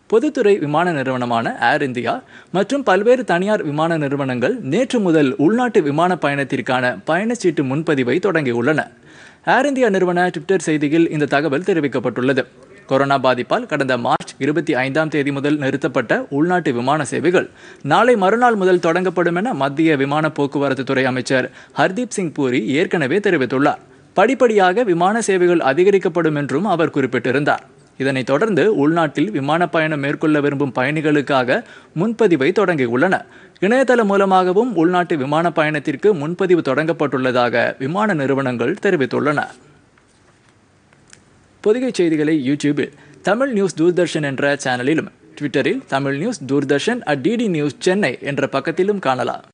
பொதுத்துறை விமான நிறுவனமான ஏர் இந்தியா மற்றும் பல்வேறு தனியார் விமான நிறுவனங்கள் நேற்று முதல் உள்நாட்டு விமான பயணத்திற்கான பயணச்சீட்டு முன்பதிவை தொடங்கியுள்ளன ஏர் இந்தியா நிறுவன ட்விட்டர் செய்தியில் இந்த தகவல் தெரிவிக்கப்பட்டுள்ளது கொரோனா பாதிப்பால் கடந்த மார்ச் இருபத்தி ஐந்தாம் தேதி முதல் நிறுத்தப்பட்ட உள்நாட்டு விமான சேவைகள் நாளை மறுநாள் முதல் தொடங்கப்படும் என மத்திய விமான போக்குவரத்து துறை அமைச்சர் ஹர்தீப் சிங் பூரி ஏற்கனவே தெரிவித்துள்ளார் படிப்படியாக விமான சேவைகள் அதிகரிக்கப்படும் என்றும் அவர் குறிப்பிட்டிருந்தார் இதனைத் தொடர்ந்து உள்நாட்டில் விமான பயணம் மேற்கொள்ள விரும்பும் பயணிகளுக்காக முன்பதிவை தொடங்கியுள்ளன இணையதளம் மூலமாகவும் உள்நாட்டு விமான பயணத்திற்கு முன்பதிவு தொடங்கப்பட்டுள்ளதாக விமான நிறுவனங்கள் தெரிவித்துள்ளன பொதிகை செய்திகளை யூடியூபில் தமிழ் நியூஸ் தூர்தர்ஷன் என்ற சேனலிலும் ட்விட்டரில் Tamil news Doordarshan at DD news Chennai என்ற பக்கத்திலும் காணலாம்